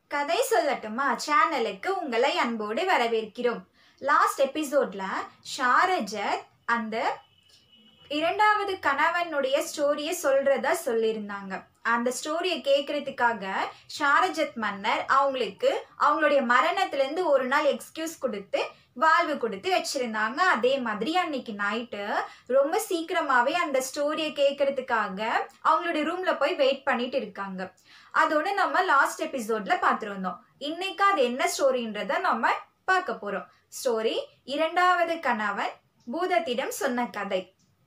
கதை சொல்லட்டுமா சேனலுக்கு உங்களை அன்போடு வரவேற்கிறோம் லாஸ்ட் எபிசோட்ல ஷாரஜத் அந்த இரண்டாவது கணவனுடைய ஸ்டோரியை சொல்றதா சொல்லியிருந்தாங்க அந்த ஸ்டோரியை கேட்கறதுக்காக ஷாரஜத் மன்னர் அவங்களுக்கு அவங்களுடைய மரணத்திலேருந்து ஒரு நாள் எக்ஸ்கியூஸ் கொடுத்து வாழ்வு கொடுத்து வச்சிருந்தாங்க அதே மாதிரி அன்னைக்கு நைட்டு ரொம்ப சீக்கிரமாவே அந்த ஸ்டோரியை கேட்கறதுக்காக அவங்களுடைய ரூம்ல போய் வெயிட் பண்ணிட்டு இருக்காங்க அதோட நம்ம லாஸ்ட் எபிசோட்ல பார்த்துருந்தோம் இன்னைக்கு அது என்ன ஸ்டோரின்றத நம்ம பார்க்க போறோம் ஸ்டோரி இரண்டாவது கணவன் பூதத்திடம் சொன்ன கதை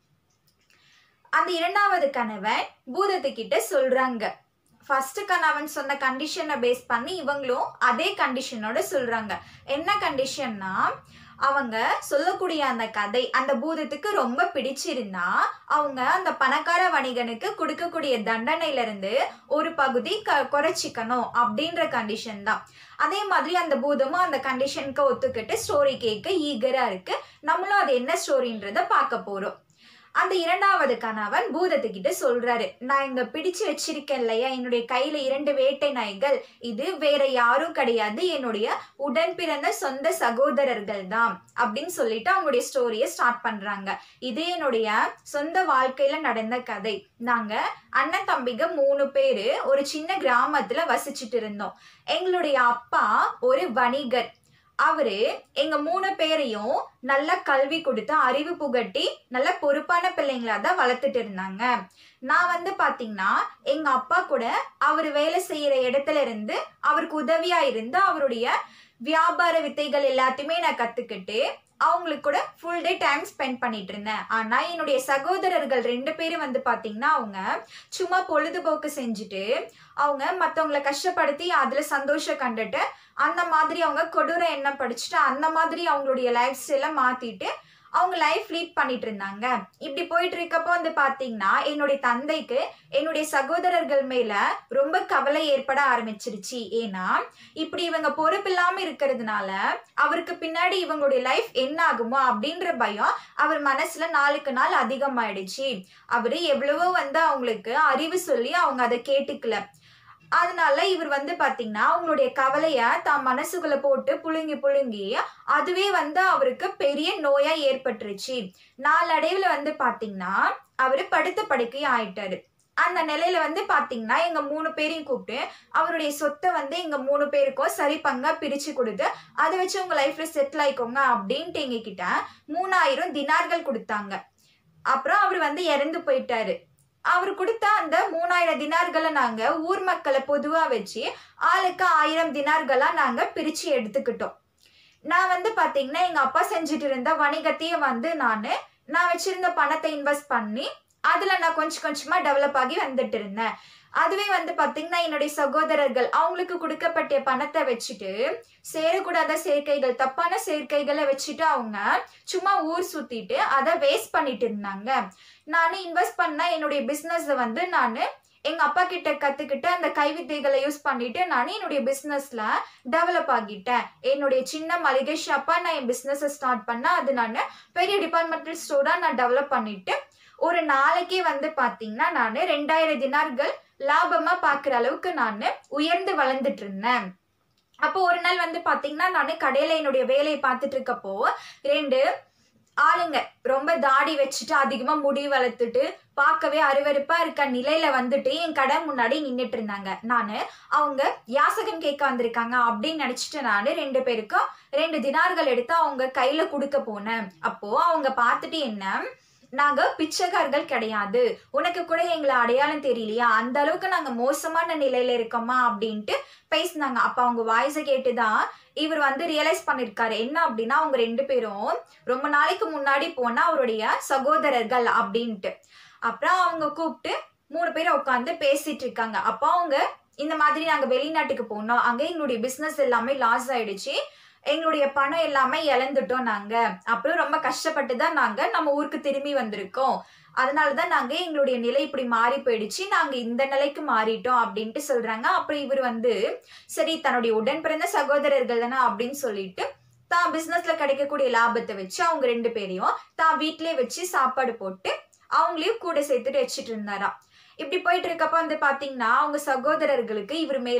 அந்த இரண்டாவது கணவன் பூதத்துக்கிட்ட சொல்றாங்க ஃபர்ஸ்ட் கணவன் சொன்ன கண்டிஷனை பேஸ் பண்ணி இவங்களும் அதே கண்டிஷனோட சொல்றாங்க என்ன கண்டிஷன்னா அவங்க சொல்லக்கூடிய அந்த கதை அந்த பூதத்துக்கு ரொம்ப பிடிச்சிருந்தா அவங்க அந்த பணக்கார வணிகனுக்கு கொடுக்கக்கூடிய தண்டனையில இருந்து ஒரு பகுதி க குறைச்சிக்கணும் அப்படின்ற கண்டிஷன் தான் அதே மாதிரி அந்த பூதமும் அந்த கண்டிஷனுக்கு ஒத்துக்கிட்டு ஸ்டோரி கேட்க ஈகரா இருக்கு நம்மளும் அது என்ன ஸ்டோரின்றத பார்க்க போறோம் அந்த இரண்டாவது கணவன் பூதத்துக்கிட்ட சொல்றாரு நான் இங்க பிடிச்சு வச்சிருக்கேன் இல்லையா என்னுடைய கையில இரண்டு வேட்டை நாய்கள் இது வேற யாரும் கிடையாது என்னுடைய உடன் பிறந்த சொந்த சகோதரர்கள் தான் அப்படின்னு சொல்லிட்டு அவங்களுடைய ஸ்டோரியை ஸ்டார்ட் பண்றாங்க இது என்னுடைய சொந்த வாழ்க்கையில நடந்த கதை நாங்க அண்ணன் தம்பிங்க மூணு பேரு ஒரு சின்ன கிராமத்துல வசிச்சுட்டு இருந்தோம் எங்களுடைய அப்பா ஒரு வணிகர் அவரு எங்க மூணு பேரையும் நல்ல கல்வி கொடுத்து அறிவு புகட்டி நல்ல பொறுப்பான பிள்ளைங்களா தான் வளர்த்துட்டு இருந்தாங்க நான் வந்து பாத்தீங்கன்னா எங்க அப்பா கூட அவர் வேலை செய்யற இடத்துல இருந்து அவருக்கு உதவியா இருந்து அவருடைய வியாபார வித்தைகள் எல்லாத்தையுமே நான் கத்துக்கிட்டு அவங்களுக்கு கூட ஃபுல் டே டைம் ஸ்பெண்ட் பண்ணிட்டு இருந்தேன் ஆனா என்னுடைய சகோதரர்கள் ரெண்டு பேரும் வந்து பாத்தீங்கன்னா அவங்க சும்மா பொழுதுபோக்கு செஞ்சுட்டு அவங்க மற்றவங்களை கஷ்டப்படுத்தி அதுல சந்தோஷம் கண்டுட்டு அந்த மாதிரி அவங்க கொடூர எண்ணம் படிச்சுட்டு அந்த மாதிரி அவங்களுடைய லைஃப் ஸ்டைலை மாத்திட்டு அவங்க லைஃப் லீட் பண்ணிட்டு இருந்தாங்க இப்படி போயிட்டு இருக்கப்போ வந்து பாத்தீங்கன்னா என்னுடைய தந்தைக்கு என்னுடைய சகோதரர்கள் மேல ரொம்ப கவலை ஏற்பட ஆரம்பிச்சிருச்சு ஏன்னா இப்படி இவங்க பொறுப்பில்லாம இருக்கிறதுனால அவருக்கு பின்னாடி இவங்களுடைய லைஃப் என்ன ஆகுமோ அப்படின்ற பயம் அவர் மனசுல நாளுக்கு நாள் அதிகமாயிடுச்சு அவரு எவ்வளவோ வந்து அவங்களுக்கு அறிவு சொல்லி அவங்க அதை கேட்டுக்கல அதனால இவர் வந்து பாத்தீங்கன்னா அவங்களுடைய கவலைய தான் மனசுக்குள்ள போட்டு புழுங்கி புழுங்கி அதுவே வந்து அவருக்கு பெரிய நோயா ஏற்பட்டுருச்சு நாளடைவுல வந்து பாத்தீங்கன்னா அவரு படுத்த படுக்கை ஆயிட்டாரு அந்த நிலையில வந்து பாத்தீங்கன்னா எங்க மூணு பேரையும் கூப்பிட்டு அவருடைய சொத்தை வந்து எங்க மூணு பேருக்கும் சரி பங்கா பிரிச்சு கொடுத்து அதை வச்சு உங்க லைஃப்ல செட்டில் ஆயிக்கோங்க அப்படின்ட்டு எங்க கிட்ட மூணாயிரம் தினார்கள் கொடுத்தாங்க அப்புறம் அவர் வந்து இறந்து போயிட்டாரு அவர் கொடுத்த அந்த மூணாயிரம் தினார்களை நாங்க ஊர் மக்களை பொதுவா வச்சு ஆளுக்கு ஆயிரம் தினார்களா நாங்க பிரிச்சு எடுத்துக்கிட்டோம் நான் வந்து பாத்தீங்கன்னா எங்க அப்பா செஞ்சுட்டு இருந்த வணிகத்தையும் வந்து நான் நான் வச்சிருந்த பணத்தை இன்வெஸ்ட் பண்ணி அதுல நான் கொஞ்சம் கொஞ்சமா டெவலப் ஆகி வந்துட்டு இருந்தேன் அதுவே வந்து பாத்தீங்கன்னா என்னுடைய சகோதரர்கள் அவங்களுக்கு கொடுக்கப்பட்ட பணத்தை வச்சுட்டு சேரக்கூடாத சேர்க்கைகள் தப்பான சேர்க்கைகளை வச்சுட்டு அவங்க சும்மா ஊர் சுத்திட்டு அதை வேஸ்ட் பண்ணிட்டு இருந்தாங்க நான் இன்வெஸ்ட் பண்ண என்னுடைய பிஸ்னஸ் வந்து நான் எங்க அப்பா கிட்ட கத்துக்கிட்டு அந்த கைவித்தைகளை யூஸ் பண்ணிட்டு நான் என்னுடைய பிசினஸ்ல டெவலப் ஆகிட்டேன் என்னுடைய சின்ன மளிகை ஷாப்பா நான் என் பிசினஸ் ஸ்டார்ட் பண்ண அது நான் பெரிய டிபார்ட்மெண்டல் ஸ்டோரா நான் டெவலப் பண்ணிட்டு ஒரு நாளைக்கே வந்து பாத்தீங்கன்னா நான் ரெண்டாயிரம் தினார்கள் லாபமா பாக்குற அளவுக்கு நான் உயர்ந்து வளர்ந்துட்டு இருந்தேன் அப்போ ஒரு நாள் வந்து பாத்தீங்கன்னா நான் கடையில என்னுடைய வேலையை பார்த்துட்டு இருக்கப்போ ரெண்டு ஆளுங்க ரொம்ப தாடி வச்சுட்டு அதிகமா முடி வளர்த்துட்டு பார்க்கவே அருவருப்பா இருக்க நிலையில வந்துட்டு என் கடை முன்னாடி நின்றுட்டு இருந்தாங்க நானு அவங்க யாசகம் கேட்க வந்திருக்காங்க அப்படின்னு நினைச்சிட்டு நானு ரெண்டு பேருக்கும் ரெண்டு தினார்கள் எடுத்து அவங்க கையில கொடுக்க போனேன் அப்போ அவங்க பார்த்துட்டு என்ன நாங்க பிச்சைக்காரர்கள் கிடையாது உனக்கு கூட எங்களை அடையாளம் தெரியலையா அந்த அளவுக்கு நாங்க மோசமான நிலையில இருக்கோமா அப்படின்ட்டு பேசினாங்க அப்ப அவங்க வாய்ஸை கேட்டுதான் இவர் வந்து ரியலைஸ் பண்ணிருக்காரு என்ன அப்படின்னா அவங்க ரெண்டு பேரும் ரொம்ப நாளைக்கு முன்னாடி போனா அவருடைய சகோதரர்கள் அப்படின்ட்டு அப்புறம் அவங்க கூப்பிட்டு மூணு பேரை உட்காந்து பேசிட்டு இருக்காங்க அப்போ அவங்க இந்த மாதிரி நாங்க வெளிநாட்டுக்கு போனோம் அங்க எங்களுடைய பிசினஸ் எல்லாமே லாஸ் ஆயிடுச்சு எங்களுடைய பணம் எல்லாமே இழந்துட்டோம் நாங்க அப்புறம் ரொம்ப கஷ்டப்பட்டு தான் நாங்க நம்ம ஊருக்கு திரும்பி வந்திருக்கோம் அதனாலதான் நாங்க எங்களுடைய நிலை இப்படி மாறி போயிடுச்சு நாங்க இந்த நிலைக்கு மாறிட்டோம் அப்படின்ட்டு சொல்றாங்க அப்புறம் இவர் வந்து சரி தன்னுடைய உடன் பிறந்த சகோதரர்கள் தானே அப்படின்னு சொல்லிட்டு தான் பிசினஸ்ல கிடைக்கக்கூடிய லாபத்தை வச்சு அவங்க ரெண்டு பேரையும் தான் வீட்டிலே வச்சு சாப்பாடு போட்டு அவங்களையும் கூட சேர்த்துட்டு வச்சுட்டு இருந்தாராம் இப்படி போயிட்டு இருக்கப்ப வந்து பாத்தீங்கன்னா அவங்க சகோதரர்களுக்கு இவர் மேல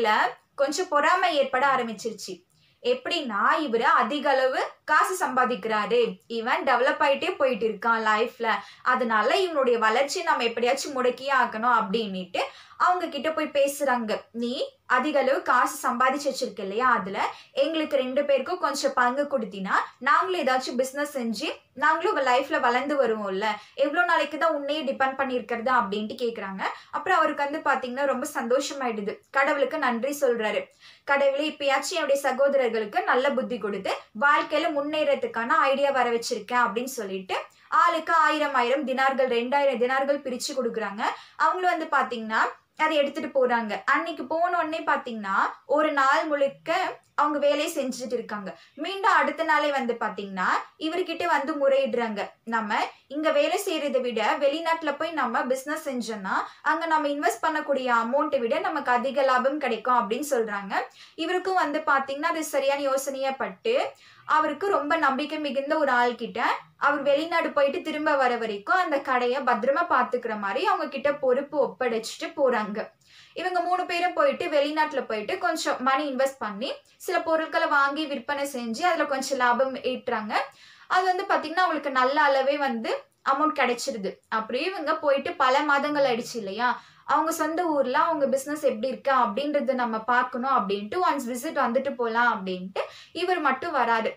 கொஞ்சம் பொறாமை ஏற்பட ஆரம்பிச்சிருச்சு எப்படின்னா இவரு அதிக அளவு காசு சம்பாதிக்கிறாரு இவன் டெவலப் ஆயிட்டே போயிட்டு இருக்கான் லைஃப்ல அதனால இவனுடைய வளர்ச்சி நம்ம எப்படியாச்சும் முடக்கியே ஆக்கணும் அப்படின்னுட்டு அவங்க கிட்ட போய் பேசுறாங்க நீ அதிக அளவு காசு சம்பாதிச்சு வச்சிருக்க இல்லையா அதுல எங்களுக்கு ரெண்டு பேருக்கும் கொஞ்சம் பங்கு கொடுத்தினா நாங்களும் ஏதாச்சும் பிசினஸ் செஞ்சு நாங்களும் லைஃப்ல வளர்ந்து வருவோம்ல எவ்வளவு நாளைக்கு தான் உன்னையே டிபெண்ட் பண்ணியிருக்கிறதா அப்படின்ட்டு கேக்குறாங்க அப்புறம் அவருக்கு வந்து பாத்தீங்கன்னா ரொம்ப சந்தோஷமாயிடுது கடவுளுக்கு நன்றி சொல்றாரு கடவுளே இப்பயாச்சும் என்னுடைய சகோதரர்களுக்கு நல்ல புத்தி கொடுத்து வாழ்க்கையில முன்னேறதுக்கான ஐடியா வர வச்சிருக்கேன் அப்படின்னு சொல்லிட்டு ஆளுக்கு ஆயிரம் ஆயிரம் தினார்கள் ரெண்டாயிரம் தினார்கள் பிரிச்சு கொடுக்குறாங்க அவங்களும் வந்து பாத்தீங்கன்னா அதை எடுத்துட்டு போறாங்க அன்னைக்கு போன உடனே பாத்தீங்கன்னா ஒரு நாள் முழுக்க அவங்க வேலையை செஞ்சுட்டு இருக்காங்க மீண்டும் அடுத்த நாளே வந்து பாத்தீங்கன்னா இவர்கிட்ட வந்து முறையிடுறாங்க நம்ம இங்க வேலை செய்யறதை விட வெளிநாட்டுல போய் நம்ம பிசினஸ் செஞ்சோம்னா அங்க நம்ம இன்வெஸ்ட் பண்ணக்கூடிய அமௌண்ட்டை விட நமக்கு அதிக லாபம் கிடைக்கும் அப்படின்னு சொல்றாங்க இவருக்கும் வந்து பாத்தீங்கன்னா அது சரியான யோசனையா பட்டு அவருக்கு ரொம்ப நம்பிக்கை மிகுந்த ஒரு ஆள் கிட்ட அவர் வெளிநாடு போயிட்டு திரும்ப வர வரைக்கும் அந்த கடையை பத்திரமா பாத்துக்கிற மாதிரி அவங்க கிட்ட பொறுப்பு ஒப்படைச்சிட்டு போறாங்க இவங்க மூணு பேரும் போயிட்டு வெளிநாட்டுல போயிட்டு கொஞ்சம் மணி இன்வெஸ்ட் பண்ணி சில பொருட்களை வாங்கி விற்பனை செஞ்சு அதுல கொஞ்சம் லாபம் ஈட்டுறாங்க அது வந்து பாத்தீங்கன்னா அவங்களுக்கு நல்ல அளவே வந்து அமௌண்ட் கிடைச்சிருது அப்படியே இவங்க போயிட்டு பல மாதங்கள் ஆயிடுச்சு இல்லையா அவங்க சொந்த ஊர்ல அவங்க பிசினஸ் எப்படி இருக்கா அப்படின்றத நம்ம பார்க்கணும் அப்படின்ட்டு ஒன்ஸ் விசிட் வந்துட்டு போலாம் அப்படின்ட்டு இவர் மட்டும் வராரு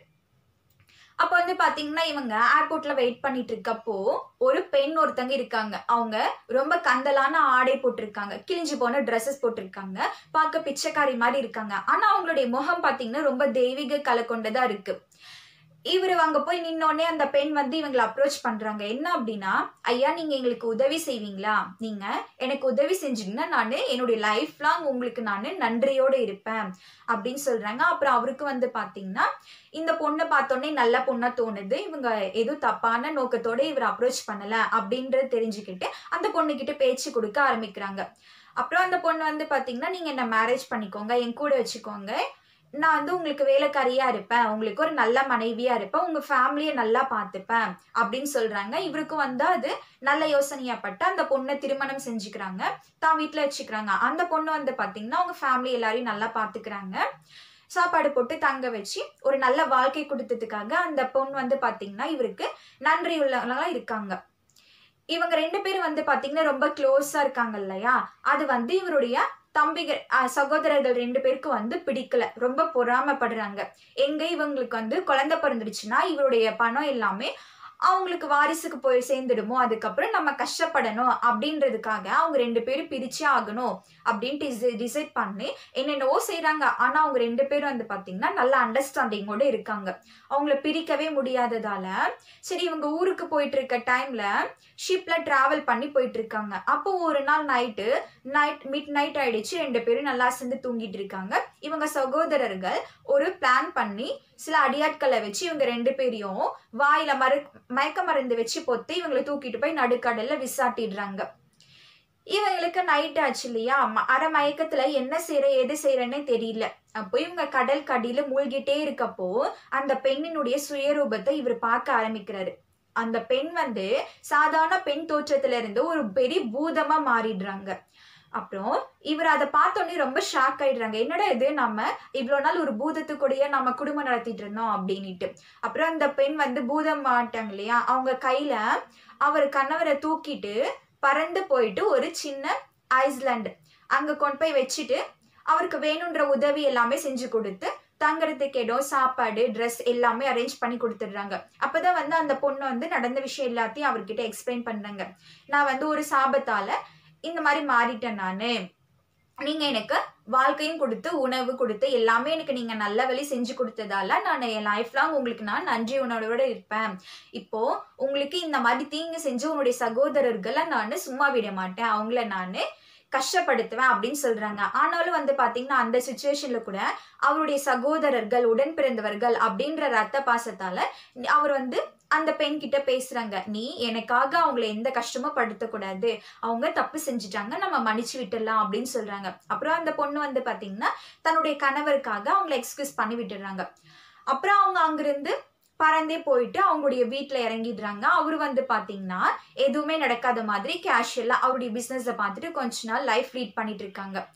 அப்ப வந்து பாத்தீங்கன்னா இவங்க ஏர்போர்ட்ல வெயிட் பண்ணிட்டு இருக்கப்போ ஒரு பெண் ஒருத்தங்க இருக்காங்க அவங்க ரொம்ப கந்தலான ஆடை போட்டிருக்காங்க கிழிஞ்சு போன ட்ரெஸ்ஸஸ் போட்டிருக்காங்க பார்க்க பிச்சைக்காரி மாதிரி இருக்காங்க ஆனா அவங்களுடைய முகம் பாத்தீங்கன்னா ரொம்ப தெய்வீக கலை கொண்டதா இருக்கு இவர் அங்க போய் நின்னோடனே அந்த பெண் வந்து இவங்களை அப்ரோச் பண்றாங்க என்ன அப்படின்னா ஐயா நீங்க எங்களுக்கு உதவி செய்வீங்களா நீங்க எனக்கு உதவி செஞ்சீங்கன்னா நான் என்னுடைய லைஃப் லாங் உங்களுக்கு நான் நன்றியோட இருப்பேன் அப்படின்னு சொல்றாங்க அப்புறம் அவருக்கு வந்து பாத்தீங்கன்னா இந்த பொண்ணை பார்த்தோன்னே நல்ல பொண்ணா தோணுது இவங்க எதுவும் தப்பான நோக்கத்தோட இவர் அப்ரோச் பண்ணல அப்படின்றது தெரிஞ்சுக்கிட்டு அந்த பொண்ணு கிட்ட பேச்சு கொடுக்க ஆரம்பிக்கிறாங்க அப்புறம் அந்த பொண்ணு வந்து பாத்தீங்கன்னா நீங்க என்ன மேரேஜ் பண்ணிக்கோங்க என் கூட வச்சுக்கோங்க நான் வந்து உங்களுக்கு வேலைக்காரியா இருப்பேன் உங்களுக்கு ஒரு நல்ல மனைவியா இருப்பேன் உங்க ஃபேமிலியை நல்லா பார்த்துப்பேன் அப்படின்னு சொல்றாங்க இவருக்கும் வந்து அது நல்ல யோசனையாப்பட்டு அந்த பொண்ணை திருமணம் செஞ்சுக்கிறாங்க தான் வீட்டுல வச்சுக்கிறாங்க அந்த பொண்ணு வந்து பாத்தீங்கன்னா அவங்க ஃபேமிலி எல்லாரையும் நல்லா பாத்துக்கிறாங்க சாப்பாடு போட்டு தங்க வச்சு ஒரு நல்ல வாழ்க்கை கொடுத்ததுக்காக அந்த பொண்ணு வந்து பாத்தீங்கன்னா இவருக்கு நன்றி உள்ளவங்களா இருக்காங்க இவங்க ரெண்டு பேரும் வந்து பாத்தீங்கன்னா ரொம்ப க்ளோஸா இருக்காங்க இல்லையா அது வந்து இவருடைய தம்பிகள் அஹ், சகோதரர்கள் ரெண்டு பேருக்கு வந்து பிடிக்கல ரொம்ப பொறாமைப்படுறாங்க எங்க இவங்களுக்கு வந்து குழந்தை பிறந்துடுச்சுன்னா இவருடைய பணம் எல்லாமே அவங்களுக்கு வாரிசுக்கு போய் சேர்ந்துடுமோ அதுக்கப்புறம் நம்ம கஷ்டப்படணும் அப்படின்றதுக்காக அவங்க ரெண்டு பேரும் பிரிச்சே ஆகணும் அப்படின்ட்டு டிசைட் பண்ணி என்னென்னவோ செய்றாங்க ஆனா அவங்க ரெண்டு பேரும் வந்து பாத்தீங்கன்னா நல்ல அண்டர்ஸ்டாண்டிங்கோட இருக்காங்க அவங்கள பிரிக்கவே முடியாததால சரி இவங்க ஊருக்கு போயிட்டு இருக்க டைம்ல ஷிப்ல டிராவல் பண்ணி போயிட்டு இருக்காங்க அப்போ ஒரு நாள் நைட்டு நைட் மிட் நைட் ஆயிடுச்சு ரெண்டு பேரும் நல்லா சேர்ந்து தூங்கிட்டு இருக்காங்க இவங்க சகோதரர்கள் ஒரு பிளான் பண்ணி சில அடியாட்களை வச்சு இவங்க ரெண்டு பேரையும் வாயில மறு மயக்க மருந்து வச்சு பொத்து இவங்களை தூக்கிட்டு போய் நடுக்கடல்ல விசாட்டிடுறாங்க இவங்களுக்கு நைட் ஆச்சு இல்லையா ம- அரை மயக்கத்துல என்ன செய்யற எது செய்யறேன்னே தெரியல அப்போ இவங்க கடல் கடியில மூழ்கிட்டே இருக்கப்போ அந்த பெண்ணினுடைய சுயரூபத்தை இவர் பார்க்க ஆரம்பிக்கிறாரு அந்த பெண் வந்து சாதாரண பெண் தோற்றத்துல இருந்து ஒரு பெரிய பூதமா மாறிடுறாங்க அப்புறம் இவர் அதை பார்த்தோன்னே ரொம்ப ஷாக் ஆயிடுறாங்க என்னடா இது நம்ம இவ்வளோ நாள் ஒரு பூதத்து கூடயே நம்ம குடும்பம் நடத்திட்டு இருந்தோம் அப்படின்னுட்டு அப்புறம் அந்த பெண் வந்து பூதம் மாட்டாங்க இல்லையா அவங்க கையில அவர் கணவரை தூக்கிட்டு பறந்து போயிட்டு ஒரு சின்ன ஐஸ்லாண்டு அங்க கொண்டு போய் வச்சுட்டு அவருக்கு வேணுன்ற உதவி எல்லாமே செஞ்சு கொடுத்து தங்குறதுக்கு இடம் சாப்பாடு ட்ரெஸ் எல்லாமே அரேஞ்ச் பண்ணி கொடுத்துடுறாங்க அப்பதான் வந்து அந்த பொண்ணு வந்து நடந்த விஷயம் எல்லாத்தையும் அவர்கிட்ட எக்ஸ்பிளைன் பண்றாங்க நான் வந்து ஒரு சாபத்தால இந்த மாதிரி மாறிட்டேன் நானு நீங்க எனக்கு வாழ்க்கையும் கொடுத்து உணவு கொடுத்து எல்லாமே எனக்கு நீங்க நல்ல வழி செஞ்சு கொடுத்ததால நான் என் லைஃப் லாங் உங்களுக்கு நான் நன்றி உணர்வோட இருப்பேன் இப்போ உங்களுக்கு இந்த மாதிரி தீங்கு செஞ்சு உன்னுடைய சகோதரர்களை நான் சும்மா விட மாட்டேன் அவங்கள நான் கஷ்டப்படுத்துவேன் அப்படின்னு சொல்றாங்க ஆனாலும் வந்து பாத்தீங்கன்னா அந்த சுச்சுவேஷன்ல கூட அவருடைய சகோதரர்கள் உடன் பிறந்தவர்கள் அப்படின்ற ரத்த பாசத்தால அவர் வந்து அந்த பெண் கிட்ட பேசுறாங்க நீ எனக்காக அவங்கள எந்த கஷ்டமும் படுத்தக்கூடாது அவங்க தப்பு செஞ்சுட்டாங்க நம்ம மன்னிச்சு விட்டுடலாம் அப்படின்னு சொல்றாங்க அப்புறம் அந்த பொண்ணு வந்து பாத்தீங்கன்னா தன்னுடைய கணவருக்காக அவங்கள எக்ஸ்கியூஸ் பண்ணி விட்டுடுறாங்க அப்புறம் அவங்க அங்கிருந்து பறந்தே போயிட்டு அவங்களுடைய வீட்டுல இறங்கிடுறாங்க அவரு வந்து பாத்தீங்கன்னா எதுவுமே நடக்காத மாதிரி கேஷுவலா அவருடைய பிசினஸ பார்த்துட்டு கொஞ்ச நாள் லைஃப் லீட் பண்ணிட்டு இருக்காங்க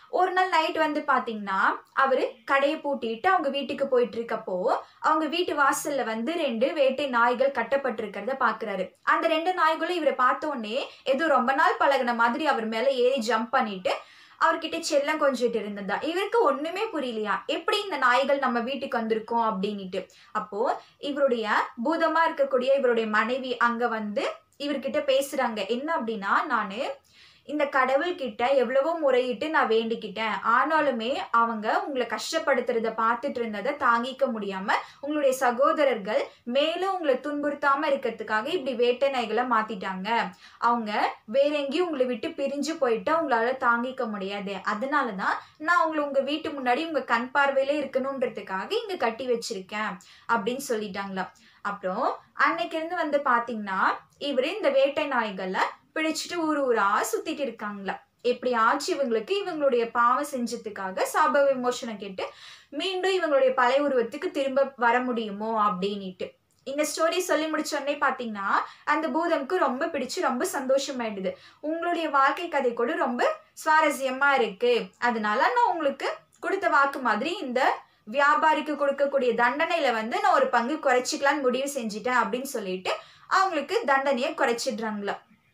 ஒரு நாள் நைட் வந்து பாத்தீங்கன்னா அவரு கடையை பூட்டிட்டு அவங்க வீட்டுக்கு போயிட்டு இருக்கப்போ அவங்க வீட்டு வாசல்ல வந்து ரெண்டு வேட்டை நாய்கள் கட்டப்பட்டிருக்கிறத பாக்குறாரு அந்த ரெண்டு நாய்களும் இவரை பார்த்த உடனே ஏதோ ரொம்ப நாள் பழகுன மாதிரி அவர் மேல ஏறி ஜம்ப் பண்ணிட்டு அவர்கிட்ட செல்லம் கொஞ்சிட்டு இருந்ததா இவருக்கு ஒண்ணுமே புரியலையா எப்படி இந்த நாய்கள் நம்ம வீட்டுக்கு வந்திருக்கோம் அப்படின்னுட்டு அப்போ இவருடைய பூதமா இருக்கக்கூடிய இவருடைய மனைவி அங்க வந்து இவர்கிட்ட பேசுறாங்க என்ன அப்படின்னா நானு இந்த கடவுள் கிட்ட எவ்வளவோ முறையிட்டு நான் வேண்டிக்கிட்டேன் ஆனாலுமே அவங்க உங்களை கஷ்டப்படுத்துறத பார்த்துட்டு இருந்ததை தாங்கிக்க முடியாம உங்களுடைய சகோதரர்கள் மேலும் உங்களை துன்புறுத்தாம இருக்கிறதுக்காக இப்படி வேட்டை நாய்களை மாத்திட்டாங்க அவங்க வேற எங்கேயும் உங்களை விட்டு பிரிஞ்சு போயிட்டா உங்களால தாங்கிக்க முடியாது அதனாலதான் நான் உங்களை உங்க வீட்டு முன்னாடி உங்க கண் பார்வையில இருக்கணுன்றதுக்காக இங்க கட்டி வச்சிருக்கேன் அப்படின்னு சொல்லிட்டாங்களா அப்புறம் அன்னைக்கு இருந்து வந்து பாத்தீங்கன்னா இவரு இந்த வேட்டை நாய்களை பிடிச்சிட்டு ஊர் ஊரா சுத்திட்டு இருக்காங்களா எப்படி ஆச்சு இவங்களுக்கு இவங்களுடைய பாவம் செஞ்சதுக்காக சாப விமோசனம் கேட்டு மீண்டும் இவங்களுடைய பழைய உருவத்துக்கு திரும்ப வர முடியுமோ அப்படின்னுட்டு இந்த ஸ்டோரி சொல்லி முடிச்ச உடனே பாத்தீங்கன்னா அந்த பூதம்க்கு ரொம்ப பிடிச்சு ரொம்ப சந்தோஷமாயிடுது உங்களுடைய வாழ்க்கை கதை கூட ரொம்ப சுவாரஸ்யமா இருக்கு அதனால நான் உங்களுக்கு கொடுத்த வாக்கு மாதிரி இந்த வியாபாரிக்கு கொடுக்கக்கூடிய தண்டனையில வந்து நான் ஒரு பங்கு குறைச்சிக்கலாம்னு முடிவு செஞ்சுட்டேன் அப்படின்னு சொல்லிட்டு அவங்களுக்கு தண்டனையை குறைச்சிடுறாங்களா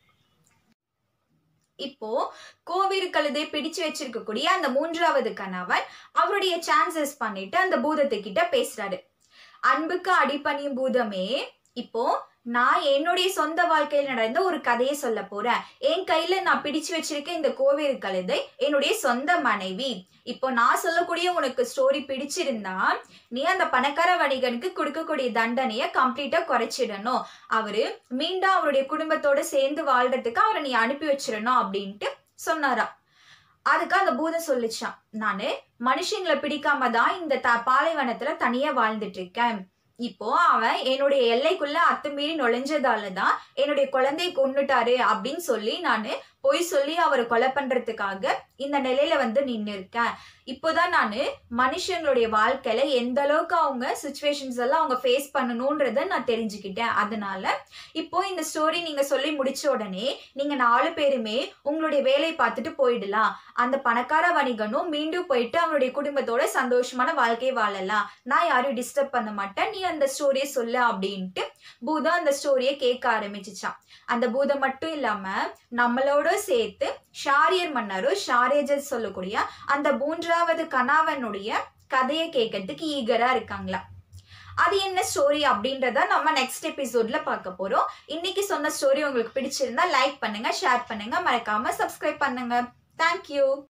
இப்போ கோவிரு கழுதை பிடிச்சு வச்சிருக்கக்கூடிய அந்த மூன்றாவது கணவன் அவருடைய சான்சஸ் பண்ணிட்டு அந்த பூதத்தை கிட்ட பேசுறாரு அன்புக்கு அடிப்பணியும் பூதமே இப்போ நான் என்னுடைய சொந்த வாழ்க்கையில் நடந்த ஒரு கதையை சொல்ல போறேன் என் கையில நான் பிடிச்சு வச்சிருக்க இந்த கோவேறு கழுதை என்னுடைய சொந்த மனைவி இப்போ நான் சொல்லக்கூடிய உனக்கு ஸ்டோரி பிடிச்சிருந்தா நீ அந்த பணக்கார வணிகனுக்கு கொடுக்கக்கூடிய தண்டனையை கம்ப்ளீட்டா குறைச்சிடணும் அவரு மீண்டும் அவருடைய குடும்பத்தோட சேர்ந்து வாழ்றதுக்கு அவரை நீ அனுப்பி வச்சிடணும் அப்படின்ட்டு சொன்னாராம் அதுக்கு அந்த பூதம் சொல்லிச்சான் நானு மனுஷங்களை பிடிக்காம தான் இந்த த பாலைவனத்துல தனியா வாழ்ந்துட்டு இருக்கேன் இப்போ அவன் என்னுடைய எல்லைக்குள்ள அத்துமீறி நுழைஞ்சதால தான் என்னுடைய குழந்தை கொன்னுட்டாரு அப்படின்னு சொல்லி நான் பொய் சொல்லி அவரை கொலை பண்றதுக்காக இந்த நிலையில வந்து நின்று இருக்கேன் இப்போதான் நான் மனுஷங்களுடைய வாழ்க்கையில எந்த அளவுக்கு அவங்க சுச்சுவேஷன்ஸ் எல்லாம் அவங்க ஃபேஸ் பண்ணணும்ன்றத நான் தெரிஞ்சுக்கிட்டேன் அதனால இப்போ இந்த ஸ்டோரி நீங்க சொல்லி முடிச்ச உடனே நீங்க நாலு பேருமே உங்களுடைய வேலையை பார்த்துட்டு போயிடலாம் அந்த பணக்கார வணிகனும் மீண்டும் போயிட்டு அவனுடைய குடும்பத்தோட சந்தோஷமான வாழ்க்கையை வாழலாம் நான் யாரையும் டிஸ்டர்ப் பண்ண மாட்டேன் நீ அந்த ஸ்டோரியை சொல்லு அப்படின்ட்டு பூதம் அந்த ஸ்டோரியை கேட்க ஆரம்பிச்சுச்சான் அந்த பூதம் மட்டும் இல்லாம நம்மளோட சேர்த்து ஷாரியர் மன்னரும் ஷாரேஜர் சொல்லக்கூடிய அந்த மூன்றாவது கணவனுடைய கதையை கேட்கறதுக்கு ஈகரா இருக்காங்களா அது என்ன ஸ்டோரி அப்படின்றத நம்ம நெக்ஸ்ட் எபிசோட்ல பார்க்க போறோம் இன்னைக்கு சொன்ன ஸ்டோரி உங்களுக்கு பிடிச்சிருந்தா லைக் பண்ணுங்க ஷேர் பண்ணுங்க மறக்காம சப்ஸ்கிரைப் பண்ணுங்க தேங்க்யூ